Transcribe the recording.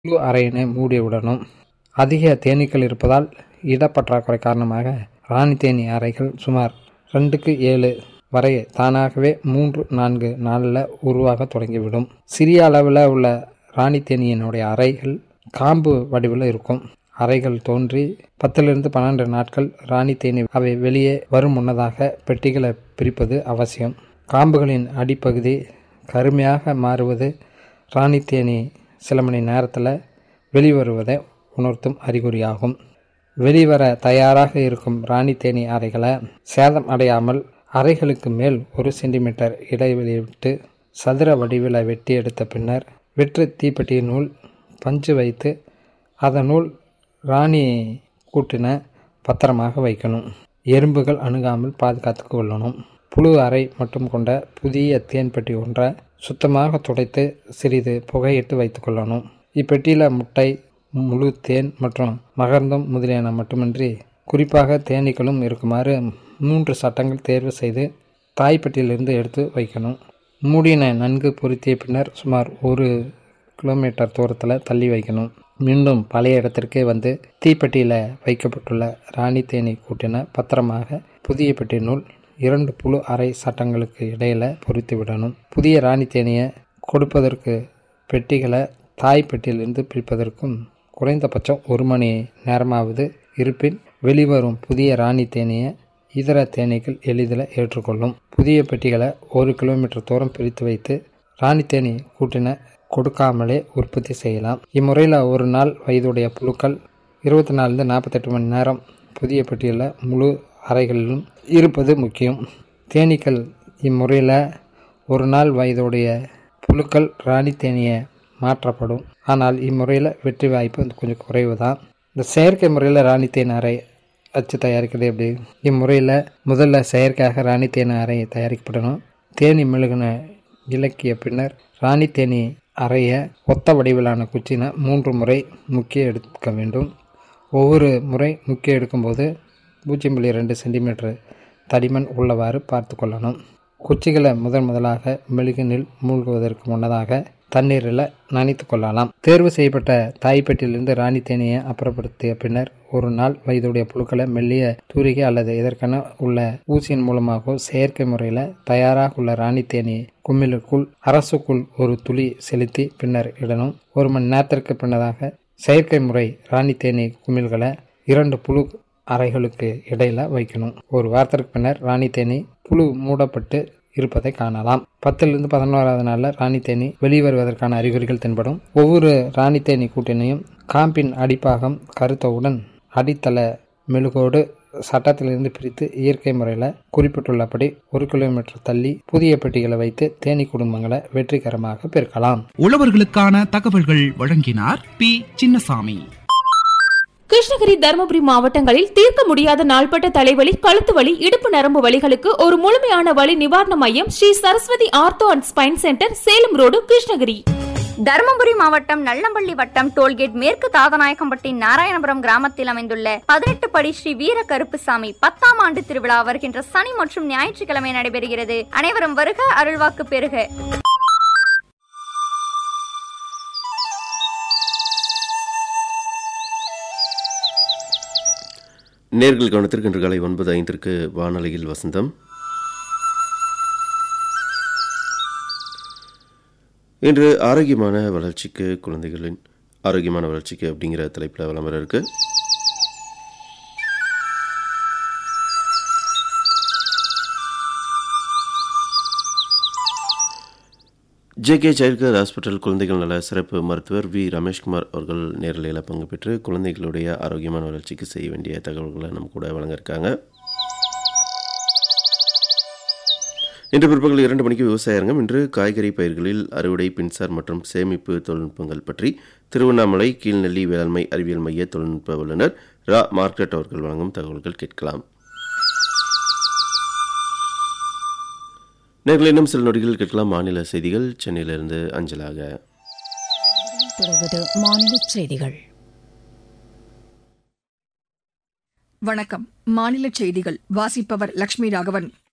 முழு அறையினை மூடிவிடணும் அதிக தேனீக்கள் இருப்பதால் இடப்பற்றாக்குறை காரணமாக ராணி தேனீ அறைகள் சுமார் ரெண்டுக்கு ஏழு வரை தானாகவே மூன்று நான்கு நாளில் உருவாக தொடங்கிவிடும் சிறிய அளவில் உள்ள ராணி தேனீயினுடைய அறைகள் காம்பு வடிவில் இருக்கும் அறைகள் தோன்றி பத்திலிருந்து பன்னெண்டு நாட்கள் ராணி தேனீ அவை வெளியே வரும் முன்னதாக பெட்டிகளை பிரிப்பது அவசியம் காம்புகளின் அடிப்பகுதி கருமையாக மாறுவது ராணி தேனீ சில மணி நேரத்தில் வெளிவருவதை உணர்த்தும் அறிகுறியாகும் வெளிவர தயாராக இருக்கும் ராணி தேனீ அறைகளை சேதம் அடையாமல் அறைகளுக்கு மேல் ஒரு சென்டிமீட்டர் இடைவெளி விட்டு சதுர வடிவில் வெட்டி எடுத்த பின்னர் வெற்று தீப்பெட்டியினுள் பஞ்சு வைத்து அதனுள் ராணி கூட்டின பத்திரமாக வைக்கணும் எறும்புகள் அணுகாமல் பாதுகாத்து கொள்ளணும் புழு அறை மட்டும் கொண்ட புதிய தேன்பெட்டி ஒன்றை சுத்தமாக துடைத்து சிறிது புகையிட்டு வைத்துக்கொள்ளணும் இப்பெட்டியில் முட்டை முழு தேன் மற்றும் மகர்ந்தம் முதலியன மட்டுமின்றி குறிப்பாக தேனீக்களும் இருக்குமாறு மூன்று சட்டங்கள் தேர்வு செய்து தாய்ப்பெட்டியிலிருந்து எடுத்து வைக்கணும் மூடினை நன்கு பொருத்திய பின்னர் சுமார் ஒரு கிலோமீட்டர் தூரத்தில் தள்ளி வைக்கணும் மீண்டும் பழைய இடத்திற்கே வந்து தீப்பெட்டியில் வைக்கப்பட்டுள்ள ராணி தேனீ கூட்டின பத்திரமாக புதிய பெட்டியினுள் இரண்டு புழு அறை சட்டங்களுக்கு இடையில் பொருத்தி விடணும் புதிய ராணி தேனியை கொடுப்பதற்கு பெட்டிகளை தாய் பெட்டியிலிருந்து பிரிப்பதற்கும் குறைந்தபட்சம் ஒரு மணி நேரமாவது இருப்பின் வெளிவரும் புதிய ராணி தேனியை இதர தேனீக்கள் எளிதில் ஏற்றுக்கொள்ளும் புதிய பெட்டிகளை ஒரு கிலோமீட்டர் தூரம் பிரித்து வைத்து ராணி தேனி கூட்டின கொடுக்காமலே உற்பத்தி செய்யலாம் இம்முறையில் ஒரு நாள் வயதுடைய புழுக்கள் இருபத்தி நாலுலேருந்து நாற்பத்தெட்டு மணி நேரம் புதிய பெட்டியில் முழு அறைகளிலும் இருப்பது முக்கியம் தேனீக்கள் இம்முறையில் ஒரு நாள் வயதுடைய புழுக்கள் ராணி தேனியை மாற்றப்படும் ஆனால் இம்முறையில் வெற்றி வாய்ப்பு கொஞ்சம் குறைவு தான் இந்த செயற்கை முறையில் ராணி தேன் அறை அச்சு தயாரிக்கிறது எப்படி இம்முறையில் முதல்ல செயற்கையாக ராணி தேன் அறை தயாரிக்கப்படணும் தேனி மெழுகின இலக்கிய பின்னர் ராணி தேனி அறைய ஒத்த வடிவிலான குச்சினை மூன்று முறை முக்கிய எடுக்க வேண்டும் ஒவ்வொரு முறை முக்கிய எடுக்கும்போது பூஜ்ஜியம் புள்ளி ரெண்டு சென்டிமீட்டர் தடிமன் உள்ளவாறு பார்த்து கொள்ளணும் குச்சிகளை முதன் முதலாக மெழுகினில் மூழ்குவதற்கு முன்னதாக தண்ணீரில் நனைத்து கொள்ளலாம் தேர்வு செய்யப்பட்ட தாய்ப்பெட்டியிலிருந்து ராணி தேனியை அப்புறப்படுத்திய பின்னர் ஒரு நாள் வயதுடைய புழுக்களை மெல்லிய தூரிகை அல்லது இதற்கென உள்ள ஊசியின் மூலமாக செயற்கை முறையில் தயாராக உள்ள ராணி தேனி கும்மிலுக்குள் அரசுக்குள் ஒரு துளி செலுத்தி பின்னர் இடணும் ஒரு மணி நேரத்திற்கு பின்னதாக செயற்கை முறை ராணி தேனி குமிழ்களை இரண்டு புழு அறைகளுக்கு இடையில வைக்கணும் ஒரு வாரத்திற்கு பின்னர் ராணி தேனி புழு மூடப்பட்டு இருப்பதை காணலாம் பத்திலிருந்து பதினோராவது நாளில் ராணி தேனி வெளிவருவதற்கான அறிகுறிகள் தென்படும் ஒவ்வொரு ராணி தேனி கூட்டினையும் காம்பின் அடிப்பாகம் கருத்தவுடன் அடித்தள மெழுகோடு சட்டத்திலிருந்து பிரித்து இயற்கை முறையில் குறிப்பிட்டுள்ளபடி ஒரு கிலோமீட்டர் தள்ளி புதிய பெட்டிகளை வைத்து தேனி குடும்பங்களை வெற்றிகரமாக பெருக்கலாம் உழவர்களுக்கான தகவல்கள் வழங்கினார் பி சின்னசாமி கிருஷ்ணகிரி தருமபுரி மாவட்டங்களில் தீர்க்க முடியாத நாள்பட்ட தலைவலி கழுத்து வலி இடுப்பு நரம்பு வலிகளுக்கு ஒரு முழுமையான வலி நிவாரண மையம் Sri Saraswathi ortho and spine centre Salem road Krishnagiri Dharmapuri மாவட்டம் நல்லம்பள்ளி வட்டம் டோல்கேட் மேற்கு தாதநாயக்கம்பட்டி நாராயணபுரம் கிராமத்தில் அமைந்துள்ள பதினெட்டு படி ஸ்ரீ வீர கருப்புசாமி பத்தாம் ஆண்டு திருவிழா வருகின்ற சனி மற்றும் ஞாயிற்றுக்கிழமை நடைபெறுகிறது அனைவரும் வருக அருள்வாக்கு பெறுக நேர்கள் கவனத்திற்கு இன்று காலை ஒன்பது ஐந்திற்கு வானொலியில் வசந்தம் இன்று ஆரோக்கியமான வளர்ச்சிக்கு குழந்தைகளின் ஆரோக்கியமான வளர்ச்சிக்கு அப்படிங்கிற தலைப்பில் விளம்பரம் இருக்கு ஜேகே சைல்ட் கேர் ஹாஸ்பிட்டல் குழந்தைகள் நல சிறப்பு மருத்துவர் வி ரமேஷ்குமார் அவர்கள் நேரலையில் பங்கு பெற்று குழந்தைகளுடைய ஆரோக்கியமான வளர்ச்சிக்கு செய்ய வேண்டிய தகவல்களை நம்ம கூட வழங்க இருக்காங்க இன்று பிற்பகல் இரண்டு மணிக்கு விவசாய அரங்கம் இன்று காய்கறி பயிர்களில் அறுவடை பின்சார் மற்றும் சேமிப்பு தொழில்நுட்பங்கள் பற்றி திருவண்ணாமலை கீழ்நெல்லி வேளாண்மை அறிவியல் மைய தொழில்நுட்ப வல்லுநர் ரா மார்க்கெட் அவர்கள் வழங்கும் தகவல்கள் கேட்கலாம் நேரில் இன்னும் சில நொடிகள் கேட்கலாம் மாநில செய்திகள் சென்னையிலிருந்து அஞ்சலாக தொடர்வது மாநில செய்திகள் வணக்கம் மாநில செய்திகள் வாசிப்பவர் லட்சுமி ராகவன்